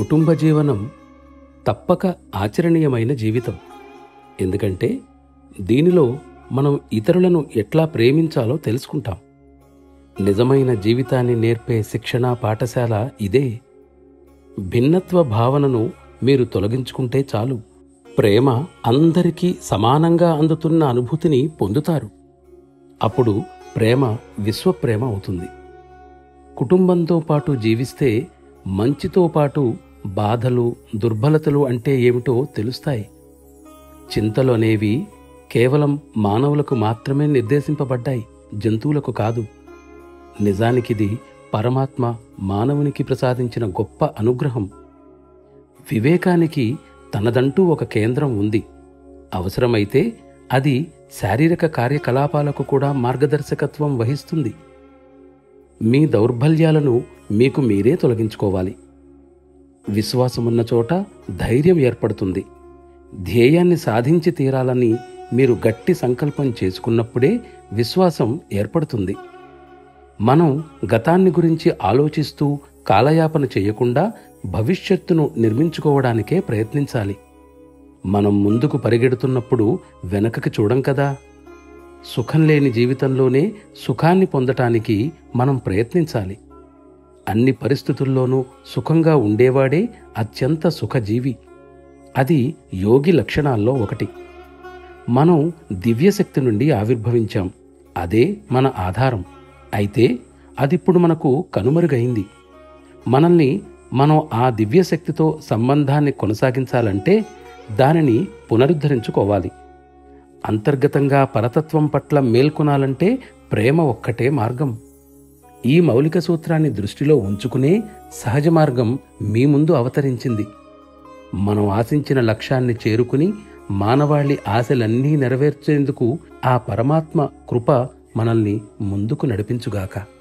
కుటుంబ జీవనం తప్పక ఆచరణీయమైన జీవితం ఎందుకంటే దీనిలో మనం ఇతరులను ఎట్లా ప్రేమించాలో తెలుసుకుంటాం నిజమైన జీవితాన్ని నేర్పే శిక్షణా పాఠశాల ఇదే భిన్నత్వ భావనను మీరు తొలగించుకుంటే చాలు ప్రేమ అందరికీ సమానంగా అందుతున్న అనుభూతిని పొందుతారు అప్పుడు ప్రేమ విశ్వప్రేమ అవుతుంది కుటుంబంతో పాటు జీవిస్తే మంచితో పాటు బాధలు దుర్బలతలు అంటే ఏమిటో తెలుస్తాయి చింతలు అనేవి కేవలం మానవులకు మాత్రమే నిర్దేశింపబడ్డాయి జంతువులకు కాదు నిజానికిది పరమాత్మ మానవునికి ప్రసాదించిన గొప్ప అనుగ్రహం వివేకానికి తనదంటూ ఒక కేంద్రం ఉంది అవసరమైతే అది శారీరక కార్యకలాపాలకు కూడా మార్గదర్శకత్వం వహిస్తుంది మీ దౌర్బల్యాలను మీకు మీరే తొలగించుకోవాలి విశ్వాసమున్న చోట ధైర్యం ఏర్పడుతుంది ధ్యేయాన్ని సాధించి తీరాలని మీరు గట్టి సంకల్పం చేసుకున్నప్పుడే విశ్వాసం ఏర్పడుతుంది మనం గతాన్ని గురించి ఆలోచిస్తూ కాలయాపన చేయకుండా భవిష్యత్తును నిర్మించుకోవడానికే ప్రయత్నించాలి మనం ముందుకు పరిగెడుతున్నప్పుడు వెనకకి చూడం కదా సుఖం లేని జీవితంలోనే సుఖాన్ని పొందటానికి మనం ప్రయత్నించాలి అన్ని పరిస్థితుల్లోనూ సుఖంగా ఉండేవాడే అత్యంత సుఖజీవి అది యోగి లక్షణాల్లో ఒకటి మనం దివ్యశక్తి నుండి ఆవిర్భవించాం అదే మన ఆధారం అయితే అదిప్పుడు మనకు కనుమరుగైంది మనల్ని మనం ఆ దివ్యశక్తితో సంబంధాన్ని కొనసాగించాలంటే దానిని పునరుద్ధరించుకోవాలి అంతర్గతంగా పరతత్వం పట్ల మేల్కొనాలంటే ప్రేమ ఒక్కటే మార్గం ఈ మౌలిక సూత్రాన్ని దృష్టిలో ఉంచుకునే సహజ మార్గం మీ ముందు అవతరించింది మనం ఆశించిన లక్ష్యాన్ని చేరుకుని మానవాళి ఆశలన్నీ నెరవేర్చేందుకు ఆ పరమాత్మ కృప మనల్ని ముందుకు నడిపించుగాక